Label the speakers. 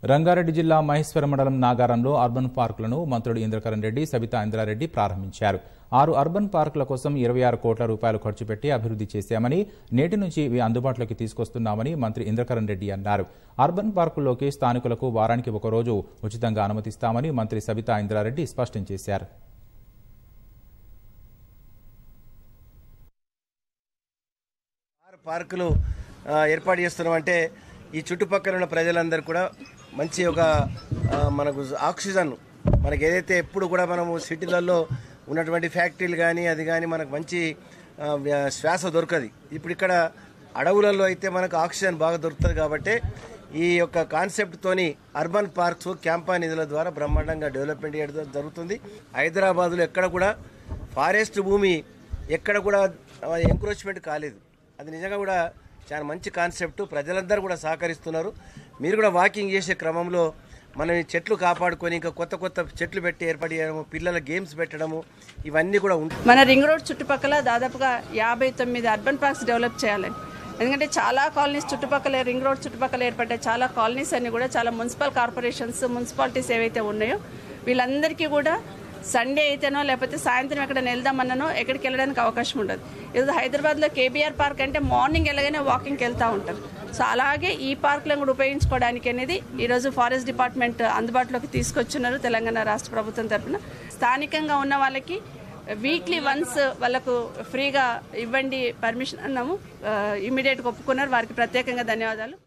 Speaker 1: రంగారెడ్డి జిల్లా మహేశ్వర మండలం నాగారంలో అర్బన్ పార్కులను మంత్రులు ఇంద్రకరణ్ రెడ్డి సబితా ఇంద్రారెడ్డి ప్రారంభించారు ఆరు అర్బన్ పార్కుల కోసం ఇరవై ఆరు కోట్ల రూపాయలు ఖర్చు పెట్టి అభివృద్ధి చేశామని నేటి నుంచి ఇవి అందుబాటులోకి తీసుకొస్తున్నామని మంత్రి ఇంద్రకరణ్ రెడ్డి అన్నారు అర్బన్ పార్కుల్లోకి స్థానికులకు వారానికి ఒకరోజు ఉచితంగా అనుమతిస్తామని మంత్రి సబితా ఇంద్రారెడ్డి స్పష్టం చేశారు
Speaker 2: ఆరు పార్కులు ఆ, ఏర్పాటు చేస్తున్నామంటే ఈ చుట్టుపక్కల ఉన్న ప్రజలందరూ కూడా మంచి ఒక ఆ, మనకు ఆక్సిజన్ మనకి ఏదైతే ఎప్పుడు కూడా మనము సిటీలలో ఉన్నటువంటి ఫ్యాక్టరీలు కానీ అది కానీ మనకు మంచి ఆ, వ్య- శ్వాస దొరకదు ఇప్పుడు ఇక్కడ అడవులలో అయితే మనకు ఆక్సిజన్ బాగా దొరుకుతుంది కాబట్టి ఈ యొక్క కాన్సెప్ట్తోని అర్బన్ పార్క్స్ క్యాంపా నిధుల ద్వారా బ్రహ్మాండంగా డెవలప్మెంట్ చేయడం జరుగుతుంది హైదరాబాదులో ఎక్కడ కూడా ఫారెస్ట్ భూమి ఎక్కడ కూడా ఎంక్రోచ్మెంట్ కాలేదు అది నిజంగా కూడా చాలా మంచి కాన్సెప్ట్ ప్రజలందరూ కూడా సహకరిస్తున్నారు మీరు కూడా వాకింగ్ చేసే క్రమంలో మనం ఈ చెట్లు కాపాడుకొని ఇంకా కొత్త కొత్త చెట్లు పెట్టి ఏర్పాటు చేయడము పిల్లల గేమ్స్ పెట్టడము ఇవన్నీ కూడా ఉంటాయి
Speaker 3: మన రింగ్ రోడ్ చుట్టుపక్కల దాదాపుగా యాభై తొమ్మిది అర్బన్ పార్క్స్ డెవలప్ చేయాలని ఎందుకంటే చాలా కాలనీస్ చుట్టుపక్కల రింగ్ రోడ్ చుట్టుపక్కల ఏర్పడ్డ చాలా కాలనీస్ అన్ని కూడా చాలా మున్సిపల్ కార్పొరేషన్స్ మున్సిపాలిటీస్ ఏవైతే ఉన్నాయో వీళ్ళందరికీ కూడా సండే అయితేనో లేకపోతే సాయంత్రం ఎక్కడైనా వెళ్దామన్నానో ఎక్కడికి వెళ్ళడానికి అవకాశం ఉండదు ఈరోజు హైదరాబాద్లో కేబీఆర్ పార్క్ అంటే మార్నింగ్ వెళ్ళగానే వాకింగ్కి వెళ్తూ ఉంటారు సో అలాగే ఈ పార్కులను కూడా ఉపయోగించుకోవడానికి అనేది ఈరోజు ఫారెస్ట్ డిపార్ట్మెంట్ అందుబాటులోకి తీసుకొచ్చున్నారు తెలంగాణ రాష్ట్ర ప్రభుత్వం తరఫున స్థానికంగా ఉన్న వాళ్ళకి వీక్లీ వన్స్ వాళ్ళకు ఫ్రీగా ఇవ్వండి పర్మిషన్ అన్నాము ఇమ్మీడియట్గా ఒప్పుకున్నారు వారికి ప్రత్యేకంగా ధన్యవాదాలు